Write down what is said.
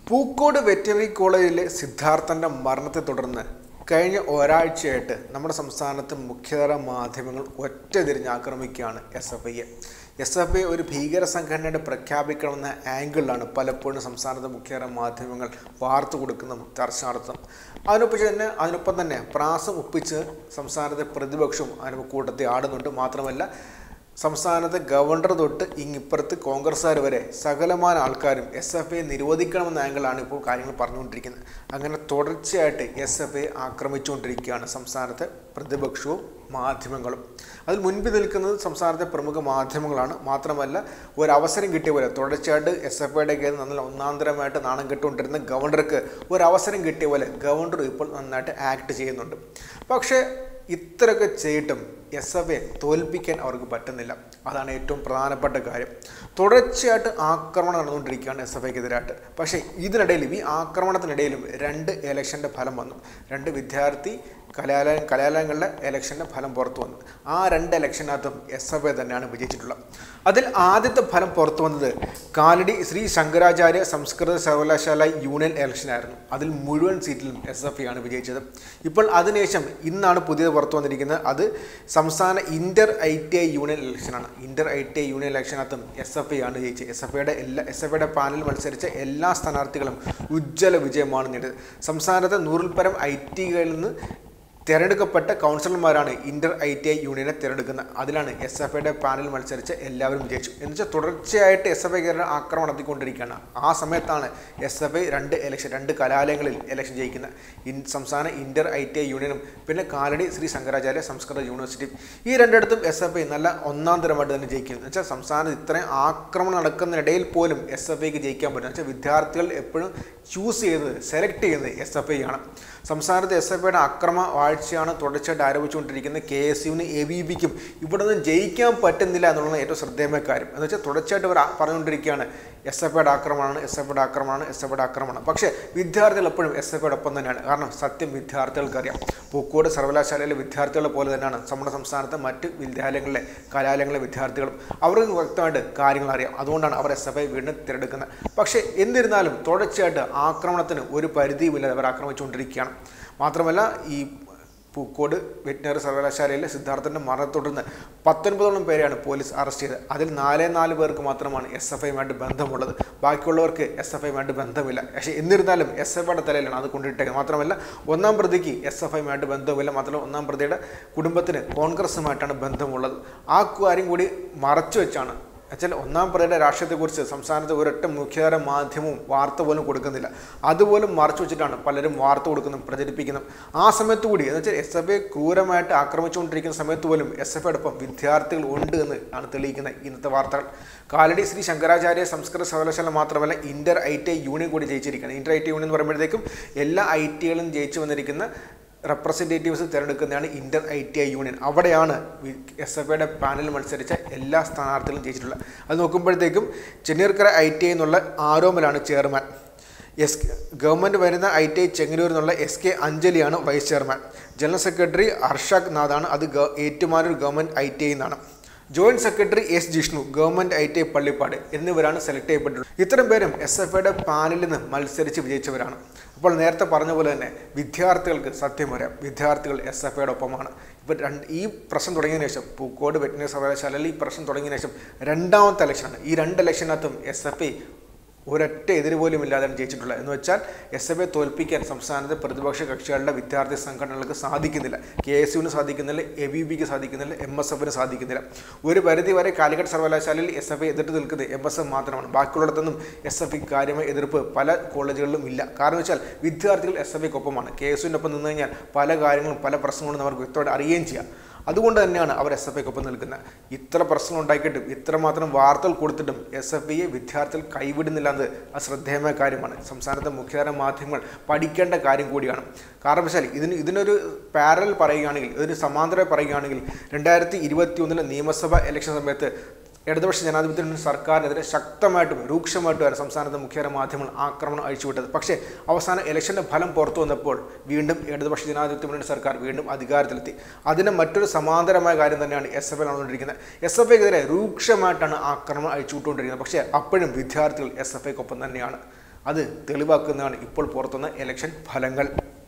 Pookode veterinary കോളേജിലെ സിദ്ധാർത്ഥൻ്റെ മരണത്തെ തുടർന്ന് കഴിഞ്ഞ ഒരാഴ്ചയായിട്ട് നമ്മുടെ സംസ്ഥാനത്ത് മുഖ്യധാര മാധ്യമങ്ങൾ ഒറ്റതിരിഞ്ഞ് ആക്രമിക്കുകയാണ് എസ് എഫ് ഐയെ എസ് എഫ് ഐ ഒരു ഭീകര സംഘടനയുടെ പ്രഖ്യാപിക്കണമെന്ന ആംഗിളിലാണ് പലപ്പോഴും സംസ്ഥാനത്തെ മുഖ്യധാര മാധ്യമങ്ങൾ വാർത്ത കൊടുക്കുന്നതും ചർച്ച നടത്തുന്നതും അതിനൊപ്പം തന്നെ അതിനൊപ്പം തന്നെ പ്രാസം ഒപ്പിച്ച് സംസ്ഥാനത്തെ പ്രതിപക്ഷവും അതിന് കൂട്ടത്തിൽ ആടുന്നുണ്ട് മാത്രമല്ല സംസ്ഥാനത്തെ ഗവർണർ തൊട്ട് ഇങ്ങിപ്പുറത്ത് കോൺഗ്രസ്സുകാർ വരെ സകലമാന ആൾക്കാരും എസ് എഫ് ഐ നിരോധിക്കണമെന്ന ആംഗിളാണ് ഇപ്പോൾ കാര്യങ്ങൾ പറഞ്ഞുകൊണ്ടിരിക്കുന്നത് അങ്ങനെ തുടർച്ചയായിട്ട് എസ് എഫ് ഐ ആക്രമിച്ചുകൊണ്ടിരിക്കുകയാണ് സംസ്ഥാനത്തെ പ്രതിപക്ഷവും മാധ്യമങ്ങളും അതിൽ മുൻപിൽ നിൽക്കുന്നത് സംസ്ഥാനത്തെ പ്രമുഖ മാധ്യമങ്ങളാണ് മാത്രമല്ല ഒരു അവസരം കിട്ടിയ പോലെ തുടർച്ചയായിട്ട് എസ് എഫ് ഐയുടെ കയ്യിൽ നല്ല ഒന്നാന്തരമായിട്ട് നാണം കെട്ടുകൊണ്ടിരുന്ന ഗവർണർക്ക് ഒരു അവസരം കിട്ടിയ പോലെ ഗവർണർ ഇപ്പോൾ നന്നായിട്ട് ആക്ട് ചെയ്യുന്നുണ്ട് പക്ഷേ ഇത്രയൊക്കെ ചെയ്തിട്ടും എസ് എഫ് എ തോൽപ്പിക്കാൻ അവർക്ക് പറ്റുന്നില്ല അതാണ് ഏറ്റവും പ്രധാനപ്പെട്ട കാര്യം തുടർച്ചയായിട്ട് ആക്രമണം നടന്നുകൊണ്ടിരിക്കുകയാണ് എസ് എഫ് ഐക്കെതിരായിട്ട് പക്ഷേ ഇതിനിടയിലും ഈ ആക്രമണത്തിനിടയിലും രണ്ട് ഇലക്ഷൻ്റെ ഫലം വന്നു രണ്ട് വിദ്യാർത്ഥി കലാലയം കലാലയങ്ങളിലെ ഇലക്ഷൻ്റെ ഫലം പുറത്തു വന്നു ആ രണ്ട് ഇലക്ഷനകത്തും എസ് എഫ് ഐ തന്നെയാണ് വിജയിച്ചിട്ടുള്ളത് അതിൽ ആദ്യത്തെ ഫലം പുറത്തു വന്നത് കാലടി ശ്രീ ശങ്കരാചാര്യ സംസ്കൃത സർവകലാശാല യൂണിയൻ ഇലക്ഷനായിരുന്നു അതിൽ മുഴുവൻ സീറ്റിലും എസ് എഫ് ഐ ആണ് വിജയിച്ചത് ഇപ്പോൾ അതിനുശേഷം ഇന്നാണ് പുതിയത് പുറത്തു വന്നിരിക്കുന്നത് അത് സംസ്ഥാന inter I T I union ഇലക്ഷനാണ് inter I T I union ഇലക്ഷനകത്തും എസ് എഫ് ഐ ആണ് ജയിച്ചത് എസ് എഫ് ഐയുടെ എല്ലാ എസ് എഫ് ഐയുടെ പാനൽ മത്സരിച്ച എല്ലാ സ്ഥാനാർത്ഥികളും ഉജ്ജ്വല വിജയമാണ് നേടിയത് സംസ്ഥാനത്തെ നൂറിൽ പരം ഐ ടികളിൽ നിന്ന് തിരഞ്ഞെടുക്കപ്പെട്ട കൗൺസിലർമാരാണ് ഇന്റർ ഐ ടി ഐ യൂണിയനെ തിരഞ്ഞെടുക്കുന്നത് അതിലാണ് എസ് എഫ് ഐയുടെ പാനൽ മത്സരിച്ച് എല്ലാവരും വിജയിച്ചു എന്ന് വെച്ചാൽ തുടർച്ചയായിട്ട് എസ് എഫ് ഐക്കാരുടെ ആക്രമണം നടത്തിക്കൊണ്ടിരിക്കുകയാണ് ആ സമയത്താണ് എസ് എഫ് ഐ രണ്ട് ഇലക്ഷൻ രണ്ട് കലാലയങ്ങളിൽ ഇലക്ഷൻ ജയിക്കുന്നത് ഇൻ സംസ്ഥാന ഇന്റർ ഐ ടി ഐ യൂണിയനും പിന്നെ കാലടി ശ്രീ ശങ്കരാചാര്യ സംസ്കൃത യൂണിവേഴ്സിറ്റിയും ഈ രണ്ടിടത്തും എസ് എഫ് ഐ നല്ല ഒന്നാം തരമായിട്ട് തന്നെ ജയിക്കും എന്ന് വെച്ചാൽ സംസ്ഥാനത്ത് ഇത്രയും ആക്രമണം നടക്കുന്നതിനിടയിൽ പോലും എസ് എഫ് ഐക്ക് ജയിക്കാൻ പറ്റും എന്ന് വെച്ചാൽ വിദ്യാർത്ഥികൾ എപ്പോഴും ചൂസ് ചെയ്യുന്നത് സെലക്ട് ചെയ്യുന്നത് എസ് എഫ് ഐ ആണ് സംസ്ഥാനത്ത് എസ് എഫ് ഐയുടെ അക്രമ വാഴ്ചയാണ് തുടർച്ചയായിട്ട് ആരോപിച്ചുകൊണ്ടിരിക്കുന്നത് കെ എസ് യുവിന് എ വി ബിക്കും ഇവിടെ നിന്ന് ജയിക്കാൻ പറ്റുന്നില്ല എന്നുള്ളത് ഏറ്റവും ശ്രദ്ധേയമായ കാര്യം എന്ന് വെച്ചാൽ തുടർച്ചയായിട്ട് അവർ പറഞ്ഞുകൊണ്ടിരിക്കുകയാണ് എസ് എഫ് ഐയുടെ ആക്രമണമാണ് എസ് എഫ് ഐയുടെ ആക്രമണമാണ് എസ് എഫ് ഐയുടെ ആക്രമണം പക്ഷേ വിദ്യാർത്ഥികൾ എപ്പോഴും എസ് എഫ് ഐയുടെ ഒപ്പം തന്നെയാണ് കാരണം സത്യം വിദ്യാർത്ഥികൾക്കറിയാം പൂക്കോട് സർവകലാശാലയിലെ വിദ്യാർത്ഥികളെ പോലെ തന്നെയാണ് നമ്മുടെ സംസ്ഥാനത്തെ മറ്റ് വിദ്യാലയങ്ങളിലെ കലാലയങ്ങളിലെ വിദ്യാർത്ഥികളും അവർക്ക് വ്യക്തമായിട്ട് കാര്യങ്ങൾ അറിയാം അതുകൊണ്ടാണ് അവർ എസ് എഫ് ഐ വീണ്ടും തിരഞ്ഞെടുക്കുന്നത് പക്ഷേ എന്നിരുന്നാലും തുടർച്ചയായിട്ട് ആക്രമണത്തിന് ഒരു പരിധിയുമില്ലാതെ അവർ ആക്രമിച്ചുകൊണ്ടിരിക്കുകയാണ് മാത്രമല്ല ഈ പൂക്കോട് വെറ്റിനറി സർവകലാശാലയിലെ സിദ്ധാർത്ഥൻ്റെ മരണത്തെ തുടർന്ന് പത്തൊൻപതോളം പേരെയാണ് പോലീസ് അറസ്റ്റ് ചെയ്തത് അതിൽ നാലേ നാല് പേർക്ക് മാത്രമാണ് എസ് എഫ് ഐയുമായിട്ട് ബന്ധമുള്ളത് ബാക്കിയുള്ളവർക്ക് എസ് എഫ് ഐയുമായിട്ട് ബന്ധമില്ല പക്ഷേ എന്നിരുന്നാലും എസ് എഫ് ഐയുടെ തലയിലാണ് അത് കൊണ്ടിട്ടേക്കുന്നത് മാത്രമല്ല ഒന്നാം പ്രതിക്ക് എസ് എഫ് ഐയുമായിട്ട് ബന്ധമില്ല മാത്രമല്ല ഒന്നാം പ്രതിയുടെ കുടുംബത്തിന് കോൺഗ്രസുമായിട്ടാണ് ബന്ധമുള്ളത് ആ കാര്യം കൂടി മറച്ചു വെച്ചാണ് എന്നുവെച്ചാൽ ഒന്നാം പ്രതിയുടെ രാഷ്ട്രീയത്തെക്കുറിച്ച് സംസ്ഥാനത്ത് ഒരൊറ്റ മുഖ്യധാര മാധ്യമവും വാർത്ത പോലും കൊടുക്കുന്നില്ല അതുപോലും മറച്ചു വെച്ചിട്ടാണ് പലരും വാർത്ത കൊടുക്കുന്നതും പ്രചരിപ്പിക്കുന്നതും ആ സമയത്ത് കൂടി എന്ന് വെച്ചാൽ എസ് എഫ് ഐ ക്രൂരമായിട്ട് ആക്രമിച്ചുകൊണ്ടിരിക്കുന്ന സമയത്ത് പോലും എസ് എഫ് ഐയോടൊപ്പം വിദ്യാർത്ഥികൾ ഉണ്ട് എന്ന് ആണ് തെളിയിക്കുന്നത് ഇന്നത്തെ വാർത്തകൾ കാലടി ശ്രീ ശങ്കരാചാര്യ സംസ്കൃത സർവകലാശാല മാത്രമല്ല inter I T I union കൂടി ജയിച്ചിരിക്കുകയാണ് ഇന്റർ ഐ ടി യൂണിയൻ എന്ന് പറയുമ്പോഴത്തേക്കും എല്ലാ ഐ ടികളും ജയിച്ചു വന്നിരിക്കുന്ന റെപ്രസെൻറ്റേറ്റീവ്സ് തിരഞ്ഞെടുക്കുന്നതാണ് inter I T I union അവിടെയാണ് എസ് എഫ് ഐയുടെ പാനൽ മത്സരിച്ച എല്ലാ സ്ഥാനാർത്ഥികളും ജയിച്ചിട്ടുള്ളത് അത് നോക്കുമ്പോഴത്തേക്കും ചെന്നീർക്കര ഐ ടി ഐ എന്നുള്ള ആരോമലാണ് ചെയർമാൻ എസ് ഗവൺമെൻറ് വരുന്ന ഐ ടി ഐ ചെങ്ങന്നൂർ എന്നുള്ള എസ് കെ അഞ്ജലിയാണ് vice chairman general secretary Arshak നാഥാണ് അത് Ettumanoor government I T I എന്നാണ് joint secretary S Jishnu government I T I Pallippad എന്നിവരാണ് സെലക്ട് ചെയ്യപ്പെട്ടിട്ടുള്ളത് ഇത്തരം പേരും എസ് എഫ് ഐയുടെ പാനലിൽ നിന്ന് മത്സരിച്ച് വിജയിച്ചവരാണ് അപ്പോൾ നേരത്തെ പറഞ്ഞ പോലെ തന്നെ വിദ്യാർത്ഥികൾക്ക് സത്യം പറയാം വിദ്യാർത്ഥികൾ എസ് എഫ് ഐയുടെ ഒപ്പമാണ് ഇപ്പോൾ രണ്ട് ഈ പ്രശ്നം തുടങ്ങിയതിനു ശേഷം പൂക്കോട് വെറ്റിനറി സർവകലാശാലയിൽ ഈ പ്രശ്നം തുടങ്ങിയതിനു ശേഷം രണ്ടാമത്തെ ഇലക്ഷനാണ് ഈ രണ്ട് ഇലക്ഷനകത്തും എസ് എഫ് ഐ ഒരൊറ്റ എതിര് പോലും ഇല്ലാതെയാണ് ജയിച്ചിട്ടുള്ളത് എന്ന് വെച്ചാൽ എസ് എഫ് ഐ തോൽപ്പിക്കാൻ സംസ്ഥാനത്തെ പ്രതിപക്ഷ കക്ഷികളുടെ വിദ്യാർത്ഥി സംഘടനകൾക്ക് സാധിക്കുന്നില്ല കെ എസ് യുവിന് സാധിക്കുന്നില്ല എ ബി ബിക്ക് സാധിക്കുന്നില്ല എം എസ് എഫിന് സാധിക്കുന്നില്ല ഒരു പരിധി വരെ കാലിക്കറ്റ് സർവകലാശാലയിൽ എസ് എഫ് ഐ എതിർത്ത് നിൽക്കുന്നത് എം എസ് എഫ് മാത്രമാണ് ബാക്കിയുള്ളിടത്തൊന്നും എസ് എഫ് ഐക്ക് കാര്യമായ എതിർപ്പ് പല കോളേജുകളിലും ഇല്ല കാരണം വെച്ചാൽ വിദ്യാർത്ഥികൾ എസ് എഫ് ഐക്കൊപ്പമാണ് കെ എസ് യുവിൻ്റെ ഒപ്പം നിന്ന് കഴിഞ്ഞാൽ പല കാര്യങ്ങളും പല പ്രശ്നങ്ങളും അവർക്ക് വ്യക്തമായിട്ട് അറിയുകയും ചെയ്യാം അതുകൊണ്ട് തന്നെയാണ് അവർ എസ് എഫ് ഐക്കൊപ്പം നിൽക്കുന്നത് ഇത്ര പ്രശ്നം ഉണ്ടാക്കിയിട്ടും ഇത്രമാത്രം വാർത്തകൾ കൊടുത്തിട്ടും എസ് എഫ് ഐയെ വിദ്യാർത്ഥികൾ കൈവിടുന്നില്ല എന്നത് അത് ശ്രദ്ധേയമായ കാര്യമാണ് സംസ്ഥാനത്തെ മുഖ്യധാര മാധ്യമങ്ങൾ പഠിക്കേണ്ട കാര്യം കൂടിയാണ് കാരണം വെച്ചാൽ ഇതിന് ഇതിനൊരു പാരൽ പറയുകയാണെങ്കിൽ ഇതിന് സമാന്തരം പറയുകയാണെങ്കിൽ രണ്ടായിരത്തി ഇരുപത്തി ഒന്നിലെ നിയമസഭ ഇലക്ഷൻ സമയത്ത് ഇടതുപക്ഷ ജനാധിപത്യ മുന്നണി സർക്കാരിനെതിരെ ശക്തമായിട്ടും രൂക്ഷമായിട്ടും വരെ സംസ്ഥാനത്തെ മുഖ്യധാര മാധ്യമങ്ങൾ ആക്രമണം അഴിച്ചുവിട്ടത് പക്ഷേ അവസാന ഇലക്ഷൻ്റെ ഫലം പുറത്തു വന്നപ്പോൾ വീണ്ടും ഇടതുപക്ഷ ജനാധിപത്യ മുന്നണി സർക്കാർ വീണ്ടും അധികാരത്തിലെത്തി അതിന് മറ്റൊരു സമാന്തരമായ കാര്യം തന്നെയാണ് എസ് എഫ് ഐ നടന്നുകൊണ്ടിരിക്കുന്നത് എസ് എഫ് ഐക്കെതിരെ രൂക്ഷമായിട്ടാണ് ആക്രമണം അഴിച്ചുവിട്ടുകൊണ്ടിരിക്കുന്നത് പക്ഷേ അപ്പോഴും വിദ്യാർത്ഥികൾ എസ് എഫ് ഐക്കൊപ്പം തന്നെയാണ് അത് തെളിവാക്കുന്നതാണ് ഇപ്പോൾ പുറത്തുന്ന ഇലക്ഷൻ ഫലങ്ങൾ